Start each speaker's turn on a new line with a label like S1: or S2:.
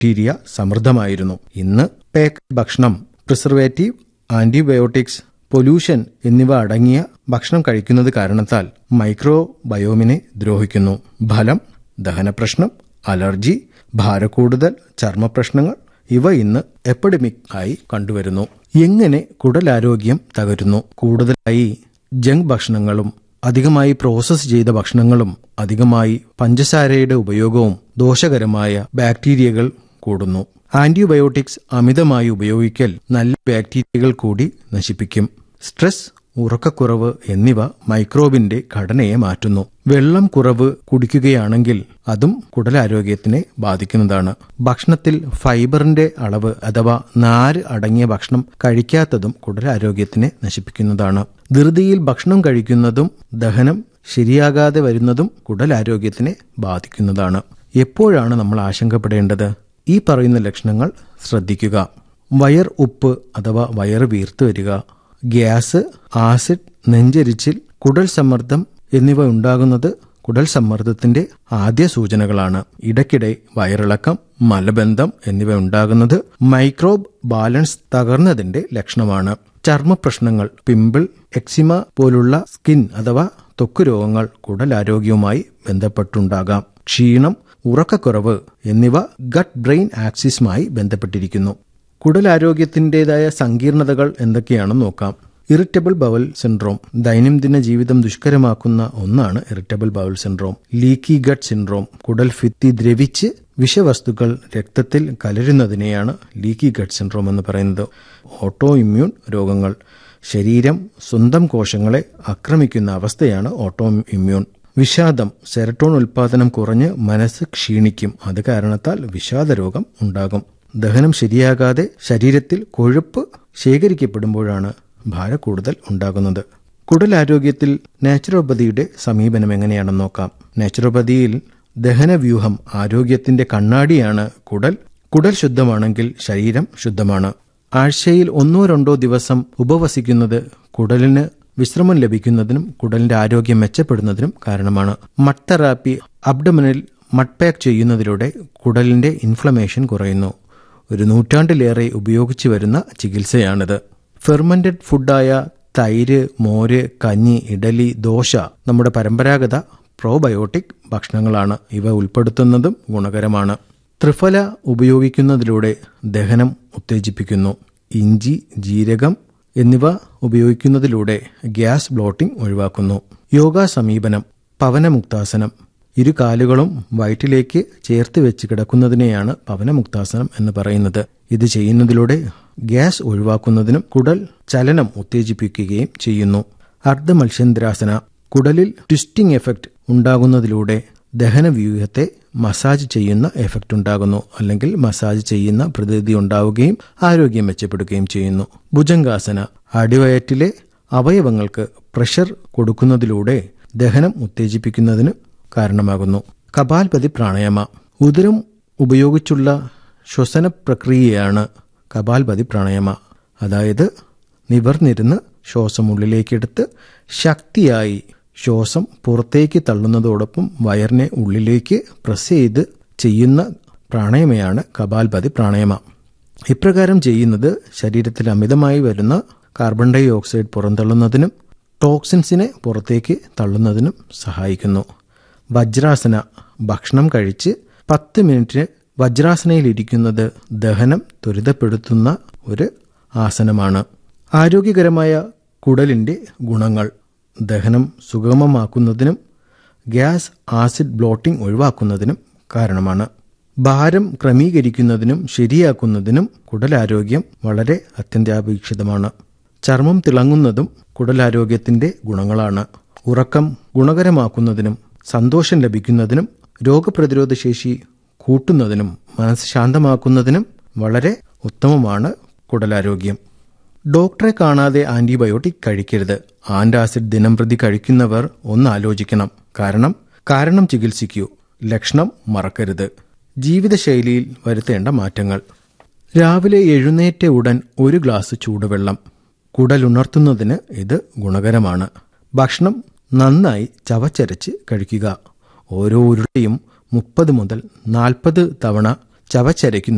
S1: bacteria സമൃദ്ധമായിരുന്നു ഇന്ന് പേക്ക് ഭക്ഷണം preservative antibiotics pollution എന്നിവ അടങ്ങിയ ഭക്ഷണം കഴിക്കുന്നത് കാരണത്താൽ മൈക്രോബയോമിനെ ദ്രോഹിക്കുന്നു ഫലം ദഹനപ്രശ്നം അലർജി ഭാരക്കൂടുതൽ ചർമ്മപ്രശ്നങ്ങൾ ഇവ ഇന്ന് എപ്പിഡമിക് ആയി കണ്ടുവരുന്നു എങ്ങനെ കുടലാരോഗ്യം തകരുന്നു കൂടുതലായി ജങ്ക് ഭക്ഷണങ്ങളും അധികമായി പ്രോസസ് ചെയ്ത ഭക്ഷണങ്ങളും അധികമായി പഞ്ചസാരയുടെ ഉപയോഗവും ദോഷകരമായ ബാക്ടീരിയകൾ കൂടുന്നു ആന്റിബയോട്ടിക്സ് അമിതമായി ഉപയോഗിക്കൽ നല്ല ബാക്ടീരിയകൾ കൂടി നശിപ്പിക്കും സ്ട്രെസ് ഉറക്കക്കുറവ് എന്നിവ മൈക്രോബിന്റെ ഘടനയെ മാറ്റുന്നു വെള്ളം കുറവ് കുടിക്കുകയാണെങ്കിൽ അതും കുടലാരോഗ്യത്തിനെ ബാധിക്കുന്നതാണ് ഭക്ഷണത്തിൽ ഫൈബറിന്റെ അളവ് അഥവാ നാര് അടങ്ങിയ ഭക്ഷണം കഴിക്കാത്തതും കുടലാരോഗ്യത്തിനെ നശിപ്പിക്കുന്നതാണ് ധൃതിയിൽ ഭക്ഷണം കഴിക്കുന്നതും ദഹനം ശരിയാകാതെ വരുന്നതും കുടലാരോഗ്യത്തിനെ ബാധിക്കുന്നതാണ് എപ്പോഴാണ് നമ്മൾ ആശങ്കപ്പെടേണ്ടത് ഈ പറയുന്ന ലക്ഷണങ്ങൾ ശ്രദ്ധിക്കുക വയർ ഉപ്പ് അഥവാ വയർ വീർത്തു വരിക ഗ്യാസ് ആസിഡ് നെഞ്ചരിച്ചിൽ കുടൽ സമ്മർദ്ദം എന്നിവ ഉണ്ടാകുന്നത് കുടൽ സമ്മർദ്ദത്തിന്റെ ആദ്യ സൂചനകളാണ് ഇടയ്ക്കിടെ വയറിളക്കം മലബന്ധം എന്നിവ ഉണ്ടാകുന്നത് മൈക്രോബ് ബാലൻസ് തകർന്നതിന്റെ ലക്ഷണമാണ് ചർമ്മ പ്രശ്നങ്ങൾ പിമ്പിൾ എക്സിമ പോലുള്ള സ്കിൻ അഥവാ ത്വക്ക് രോഗങ്ങൾ കുടലാരോഗ്യവുമായി ബന്ധപ്പെട്ടുണ്ടാകാം ക്ഷീണം ഉറക്കക്കുറവ് എന്നിവ ഗട്ട് ബ്രെയിൻ ആക്സിസുമായി ബന്ധപ്പെട്ടിരിക്കുന്നു കുടലാരോഗ്യത്തിന്റേതായ സങ്കീർണതകൾ എന്തൊക്കെയാണെന്ന് നോക്കാം ഇറിറ്റബിൾ ബവൽ സിൻഡ്രോം ദൈനംദിന ജീവിതം ദുഷ്കരമാക്കുന്ന ഒന്നാണ് irritable bowel syndrome leaky gut syndrome കുടൽ ഭിത്തി ദ്രവിച്ച് വിഷവസ്തുക്കൾ രക്തത്തിൽ കലരുന്നതിനെയാണ് ലീക്കി ഗട്ട് സിൻഡ്രോം എന്ന് പറയുന്നത് ഓട്ടോ ഇമ്മ്യൂൺ രോഗങ്ങൾ ശരീരം സ്വന്തം കോശങ്ങളെ ആക്രമിക്കുന്ന അവസ്ഥയാണ് ഓട്ടോ ഇമ്മ്യൂൺ വിഷാദം സെറട്ടോൺ ഉൽപാദനം കുറഞ്ഞ് മനസ്സ് ക്ഷീണിക്കും അത് കാരണത്താൽ വിഷാദരോഗം ഉണ്ടാകും ദഹനം ശരിയാകാതെ ശരീരത്തിൽ കൊഴുപ്പ് ശേഖരിക്കപ്പെടുമ്പോഴാണ് ഭാരക്കൂടുതൽ ഉണ്ടാകുന്നത് കുടലാരോഗ്യത്തിൽ നാച്ചുറോപ്പതിയുടെ സമീപനം എങ്ങനെയാണെന്ന് നോക്കാം നാച്ചുറോപ്പതിയിൽ ദഹനവ്യൂഹം ആരോഗ്യത്തിന്റെ കണ്ണാടിയാണ് കുടൽ കുടൽ ശുദ്ധമാണെങ്കിൽ ശരീരം ശുദ്ധമാണ് ആഴ്ചയിൽ ഒന്നോ രണ്ടോ ദിവസം ഉപവസിക്കുന്നത് കുടലിന് വിശ്രമം ലഭിക്കുന്നതിനും കുടലിന്റെ ആരോഗ്യം മെച്ചപ്പെടുന്നതിനും കാരണമാണ് മഡ് തെറാപ്പി അബ്ഡമിനിൽ മഡ് പാക്ക് ചെയ്യുന്നതിലൂടെ കുടലിന്റെ ഇൻഫ്ലമേഷൻ കുറയുന്നു ഒരു നൂറ്റാണ്ടിലേറെ ഉപയോഗിച്ചു വരുന്ന ചികിത്സയാണിത് ഫെർമന്റഡ് ഫുഡായ തൈര് മോര് കഞ്ഞി ഇഡലി ദോശ നമ്മുടെ പരമ്പരാഗത പ്രോബയോട്ടിക് ഭക്ഷണങ്ങളാണ് ഇവ ഉൾപ്പെടുത്തുന്നതും ഗുണകരമാണ് ത്രിഫല ഉപയോഗിക്കുന്നതിലൂടെ ദഹനം ഉത്തേജിപ്പിക്കുന്നു ഇഞ്ചി ജീരകം എന്നിവ ഉപയോഗിക്കുന്നതിലൂടെ ഗ്യാസ് ബ്ലോട്ടിംഗ് ഒഴിവാക്കുന്നു യോഗ സമീപനം പവനമുക്താസനം ഇരു കാലുകളും വയറ്റിലേക്ക് ചേർത്ത് വെച്ച് കിടക്കുന്നതിനെയാണ് പവനമുക്താസനം എന്ന് പറയുന്നത് ഇത് ചെയ്യുന്നതിലൂടെ ഗ്യാസ് ഒഴിവാക്കുന്നതിനും കുടൽ ചലനം ഉത്തേജിപ്പിക്കുകയും ചെയ്യുന്നു അർദ്ധ മത്സ്യന്ദ്രാസന കുടലിൽ ട്വിസ്റ്റിംഗ് എഫക്റ്റ് ഉണ്ടാകുന്നതിലൂടെ ദഹനവ്യൂഹത്തെ മസാജ് ചെയ്യുന്ന എഫക്റ്റ് ഉണ്ടാകുന്നു അല്ലെങ്കിൽ മസാജ് ചെയ്യുന്ന പ്രതീതി ഉണ്ടാവുകയും ആരോഗ്യം മെച്ചപ്പെടുകയും ചെയ്യുന്നു ഭുജംഗാസന അടിവയറ്റിലെ അവയവങ്ങൾക്ക് പ്രഷർ കൊടുക്കുന്നതിലൂടെ ദഹനം ഉത്തേജിപ്പിക്കുന്നതിന് കാരണമാകുന്നു കപാൽപതി പ്രാണായാമ ഉദരം ഉപയോഗിച്ചുള്ള ശ്വസന പ്രക്രിയയാണ് കപാൽപതി പ്രാണായാമ അതായത് നിവർന്നിരുന്ന് ശ്വാസം ഉള്ളിലേക്കെടുത്ത് ശക്തിയായി ശ്വാസം പുറത്തേക്ക് തള്ളുന്നതോടൊപ്പം വയറിനെ ഉള്ളിലേക്ക് പ്രസ് ചെയ്ത് ചെയ്യുന്ന പ്രാണായമയാണ് കപാൽപതി പ്രാണായമ ഇപ്രകാരം ചെയ്യുന്നത് ശരീരത്തിൽ അമിതമായി വരുന്ന കാർബൺ ഡൈ ഓക്സൈഡ് പുറന്തള്ളുന്നതിനും ടോക്സിൻസിനെ പുറത്തേക്ക് തള്ളുന്നതിനും സഹായിക്കുന്നു വജ്രാസന ഭക്ഷണം കഴിച്ച് പത്ത് മിനിറ്റ് വജ്രാസനയിലിരിക്കുന്നത് ദഹനം ത്വരിതപ്പെടുത്തുന്ന ഒരു ആസനമാണ് ആരോഗ്യകരമായ കുടലിന്റെ ഗുണങ്ങൾ ദഹനം സുഗമമാക്കുന്നതിനും ഗ്യാസ് ആസിഡ് ബ്ലോട്ടിംഗ് ഒഴിവാക്കുന്നതിനും കാരണമാണ് ഭാരം ക്രമീകരിക്കുന്നതിനും ശരിയാക്കുന്നതിനും കുടലാരോഗ്യം വളരെ അത്യന്താപേക്ഷിതമാണ് ചർമ്മം തിളങ്ങുന്നതും കുടലാരോഗ്യത്തിന്റെ ഗുണങ്ങളാണ് ഉറക്കം ഗുണകരമാക്കുന്നതിനും സന്തോഷം ലഭിക്കുന്നതിനും രോഗപ്രതിരോധ ശേഷി കൂട്ടുന്നതിനും മനസ്സ് ശാന്തമാക്കുന്നതിനും വളരെ ഉത്തമമാണ് കുടലാരോഗ്യം ഡോക്ടറെ കാണാതെ ആന്റിബയോട്ടിക് കഴിക്കരുത് ആന്റാസിഡ് ദിനം പ്രതി കഴിക്കുന്നവർ ഒന്ന് ആലോചിക്കണം കാരണം കാരണം ചികിത്സിക്കൂ ലക്ഷണം മറക്കരുത് ജീവിതശൈലിയിൽ വരുത്തേണ്ട മാറ്റങ്ങൾ രാവിലെ എഴുന്നേറ്റ ഉടൻ ഒരു ഗ്ലാസ് ചൂടുവെള്ളം കുടലുണർത്തുന്നതിന് ഇത് ഗുണകരമാണ് ഭക്ഷണം നന്നായി ചവച്ചരച്ച് കഴിക്കുക ഓരോ ഉരുളയും മുപ്പത് മുതൽ നാൽപ്പത് തവണ ചവച്ചരയ്ക്കുന്നത്